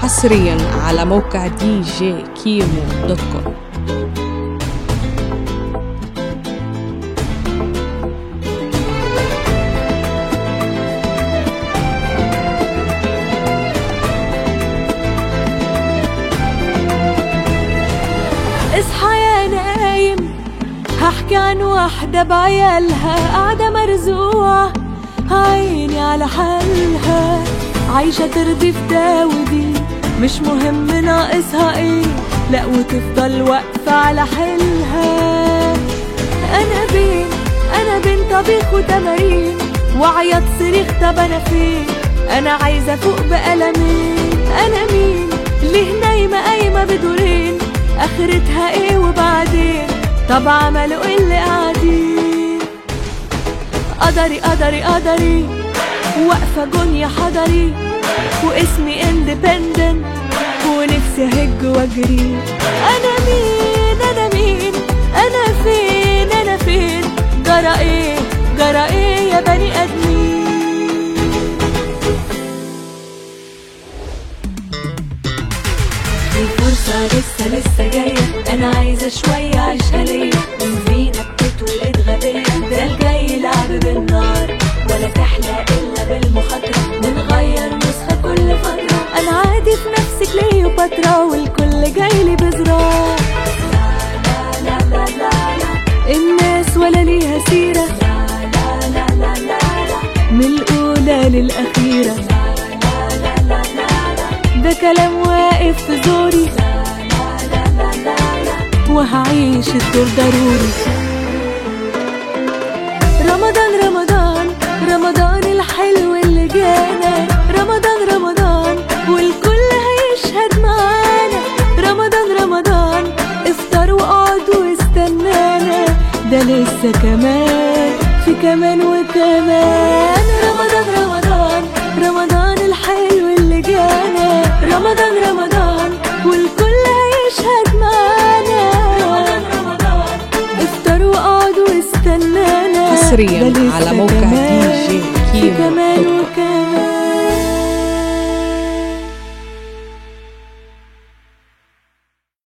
حصريا على موقع دي جي كيمو دوت كوم اصحى يا نايم هحكي عن واحدة بعيالها قاعدة مرزوعة عيني على حالها عايشة ترضي في ده ودي مش مهم ناقصها ايه لا وتفضل واقفة على حيلها انا بين انا بين طبيخ وتمارين وعيط صريخ طب انا فين انا عايزة فوق بقلمين انا مين ليه نايمة قايمة بدورين اخرتها ايه وبعدين طب عملوا ايه اللي قاعدين قدري قدري قدري واقفة جونيا حضري واسمي اندبندنت ونفسي اهج واجري انا مين انا مين انا فين انا فين جرى ايه جرى ايه يا بني ادمين الفرصة لسه لسه جاية أنا عايزة شوية عيشها ليا مين فينا بتتولد غبية ده الجاي لعب بالنار ولا تحلى إلا بالمخاطرة بنغير نسخة كل فترة أنا عادي في نفسي كليوباترا والكل جايلي بزرار لا لا لا لا لا الناس ولا ليها سيرة لا لا لا لا لا لا من الأولى للأخيرة ده كلام واقف في زوري وهعيش الدور ضروري رمضان رمضان رمضان الحلو اللي جانا رمضان رمضان والكل هيشهد معانا رمضان رمضان افطر واقعد واستنانا ده لسه كمان في كمان وكمان رمضان رمضان رمضان الحلو اللي جانا رمضان رمضان والكل هيشهد معانا رمضان رمضان افطر واقعد واستنانا حصرياً ده لسه على موقع كمان DJ في كيمو كمان